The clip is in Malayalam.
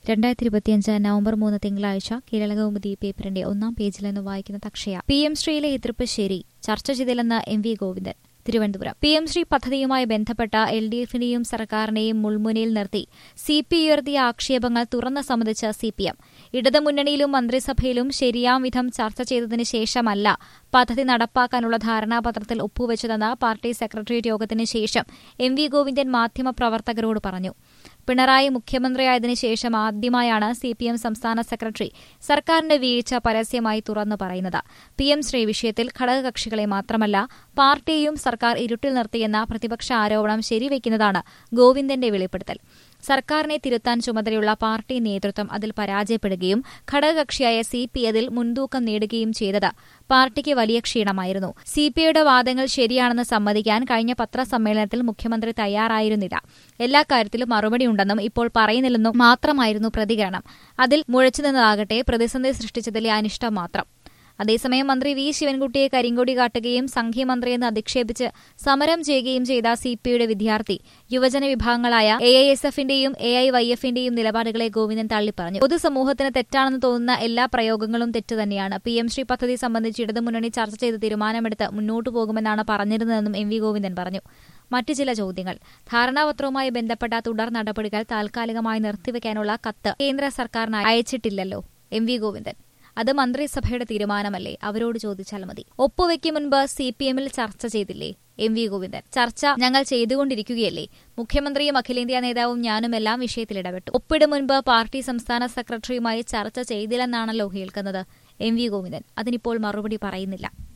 രണ്ടായിരത്തി ഇരുപത്തിയഞ്ച് നവംബർ മൂന്ന് തിങ്കളാഴ്ച കേരളകൗമുദി പേപ്പറിന്റെ ഒന്നാം പേജിൽ നിന്ന് വായിക്കുന്ന തക്ഷയ പി എം ശ്രീയിലെ എതിർപ്പ് ശരി ചർച്ച ചെയ്തില്ലെന്ന് M V Govindan Thiruvananthapuram P M Shri പദ്ധതിയുമായി ബന്ധപ്പെട്ട എൽ ഡി എഫിനെയും സർക്കാരിനെയും മുൾമുനയിൽ നിർത്തി സി പി ഉയർത്തിയ ആക്ഷേപങ്ങൾ തുറന്ന് സമ്മതിച്ച സി പി എം ഇടതുമുന്നണിയിലും മന്ത്രിസഭയിലും ശരിയാം വിധം ചർച്ച ചെയ്തതിനു ശേഷമല്ല പദ്ധതി നടപ്പാക്കാനുള്ള ധാരണാപത്രത്തിൽ ഒപ്പുവെച്ചതെന്ന് പാർട്ടി സെക്രട്ടേറിയറ്റ് യോഗത്തിന് ശേഷം എം വി ഗോവിന്ദൻ മാധ്യമപ്രവർത്തകരോട് പറഞ്ഞു പിണറായി മുഖ്യമന്ത്രിയായതിനു ശേഷം ആദ്യമായാണ് സി പി എം സംസ്ഥാന സെക്രട്ടറി സർക്കാരിന്റെ വീഴ്ച പരസ്യമായി തുറന്നു പറയുന്നത് പി എം ശ്രീ വിഷയത്തിൽ ഘടകകക്ഷികളെ മാത്രമല്ല പാർട്ടിയെയും സർക്കാർ ഇരുട്ടിൽ നിർത്തിയെന്ന പ്രതിപക്ഷ ആരോപണം ശരിവയ്ക്കുന്നതാണ് ഗോവിന്ദന്റെ വെളിപ്പെടുത്തൽ സർക്കാരിനെ തിരുത്താൻ ചുമതലയുള്ള പാർട്ടി നേതൃത്വം അതിൽ പരാജയപ്പെടുകയും ഘടകകക്ഷിയായ സി പി അതിൽ മുൻതൂക്കം നേടുകയും ചെയ്തത് പാർട്ടിക്ക് വലിയ ക്ഷീണമായിരുന്നു സി പി ഐയുടെ വാദങ്ങൾ ശരിയാണെന്ന് സമ്മതിക്കാൻ കഴിഞ്ഞ പത്രസമ്മേളനത്തിൽ മുഖ്യമന്ത്രി തയ്യാറായിരുന്നില്ല എല്ലാ കാര്യത്തിലും മറുപടിയുണ്ടെന്നും ഇപ്പോൾ പറയുന്നില്ലെന്നും മാത്രമായിരുന്നു പ്രതികരണം അതിൽ മുഴച്ചു നിന്നതാകട്ടെ പ്രതിസന്ധി സൃഷ്ടിച്ചതിലെ അനിഷ്ടം മാത്രം അതേസമയം മന്ത്രി വി ശിവൻകുട്ടിയെ കരിങ്കൊടി കാട്ടുകയും സംഘ്യമന്ത്രിയെന്ന് അധിക്ഷേപിച്ച് സമരം ചെയ്യുകയും ചെയ്ത സി പിയുടെ വിദ്യാർത്ഥി യുവജന വിഭാഗങ്ങളായ എ ഐ എസ് എഫിന്റെയും എ ഐ വൈ എഫിന്റെയും നിലപാടുകളെ ഗോവിന്ദൻ തള്ളിപ്പറഞ്ഞു പൊതുസമൂഹത്തിന് തെറ്റാണെന്ന് തോന്നുന്ന എല്ലാ പ്രയോഗങ്ങളും തെറ്റ് തന്നെയാണ് പി എം ശ്രീ പദ്ധതി സംബന്ധിച്ച് ഇടതുമുന്നണി ചർച്ച ചെയ്ത് തീരുമാനമെടുത്ത് മുന്നോട്ടു പോകുമെന്നാണ് പറഞ്ഞിരുന്നതെന്നും എം വി ഗോവിന്ദൻ പറഞ്ഞു മറ്റു ചില ചോദ്യങ്ങൾ ധാരണാപത്രവുമായി ബന്ധപ്പെട്ട തുടർ നടപടികൾ താൽക്കാലികമായി നിർത്തിവെക്കാനുള്ള കത്ത് കേന്ദ്ര സർക്കാരിന് അയച്ചിട്ടില്ലല്ലോ എം വി ഗോവിന്ദൻ അത് മന്ത്രിസഭയുടെ തീരുമാനമല്ലേ അവരോട് ചോദിച്ചാൽ മതി ഒപ്പുവെക്കും മുൻപ് സി പി എമ്മിൽ ചർച്ച ചെയ്തില്ലേ എം വി ഗോവിന്ദൻ ചർച്ച ഞങ്ങൾ ചെയ്തുകൊണ്ടിരിക്കുകയല്ലേ മുഖ്യമന്ത്രിയും അഖിലേന്ത്യാ നേതാവും ഞാനും എല്ലാം വിഷയത്തിൽ ഇടപെട്ടു ഒപ്പിടും മുൻപ് പാർട്ടി സംസ്ഥാന സെക്രട്ടറിയുമായി ചർച്ച ചെയ്തില്ലെന്നാണല്ലോ കേൾക്കുന്നത് എം വി ഗോവിന്ദൻ അതിനിപ്പോൾ മറുപടി പറയുന്നില്ല